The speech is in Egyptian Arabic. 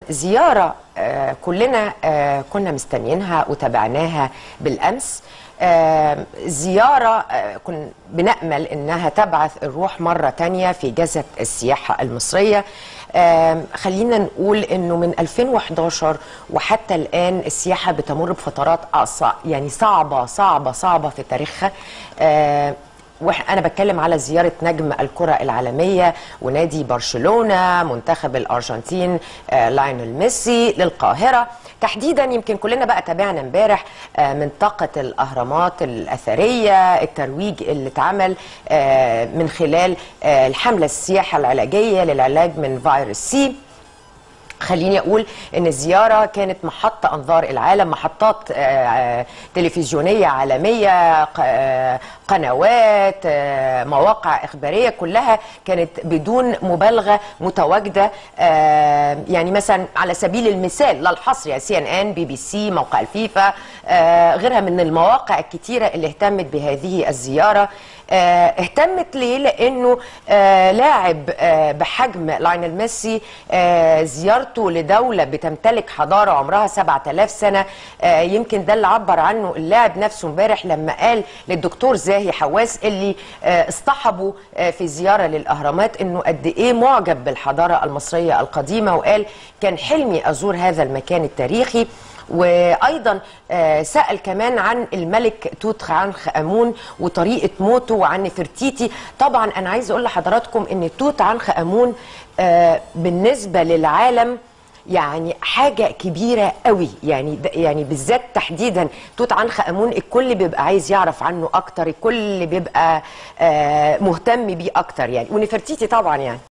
زياره آه، كلنا آه، كنا مستنيينها وتابعناها بالامس آه، زياره آه، كنا بنامل انها تبعث الروح مره تانية في جذب السياحه المصريه آم، خلينا نقول انه من 2011 وحتى الان السياحه بتمر بفترات أصع يعني صعبه صعبه صعبه في تاريخها آه، وانا بتكلم على زياره نجم الكره العالميه ونادي برشلونه منتخب الارجنتين آه، لايونيل ميسي للقاهره تحديدا يمكن كلنا بقى تابعنا امبارح آه، منطقه الاهرامات الاثريه الترويج اللي اتعمل آه، من خلال آه، الحمله السياحه العلاجيه للعلاج من فيروس سي خليني اقول ان الزياره كانت محطه انظار العالم محطات آه، آه، تلفزيونيه عالميه ق- آه، قنوات آه، مواقع اخباريه كلها كانت بدون مبالغه متواجده آه، يعني مثلا على سبيل المثال لا الحصر يعني سي ان ان بي بي سي موقع الفيفا آه، غيرها من المواقع الكتيره اللي اهتمت بهذه الزياره آه، اهتمت ليه لانه آه، لاعب آه، بحجم لايونيل ميسي آه، زيارته لدوله بتمتلك حضاره عمرها 7000 سنه آه، يمكن ده اللي عبر عنه اللاعب نفسه امبارح لما قال للدكتور زاهي حواس اللي آه، اصطحبه آه، في زياره للاهرامات انه قد ايه معجب بالحضاره المصريه القديمه وقال كان حلمي ازور هذا المكان التاريخي وايضا آه، سال كمان عن الملك توت عنخ امون وطريقه موته وعن نفرتيتي طبعا انا عايز اقول لحضراتكم ان توت عنخ امون آه، بالنسبه للعالم يعني حاجه كبيره قوي يعني ده- يعني بالذات تحديدا توت عنخ امون الكل بيبقى عايز يعرف عنه اكتر الكل بيبقى آه، مهتم بيه اكتر يعني ونفرتيتي طبعا يعني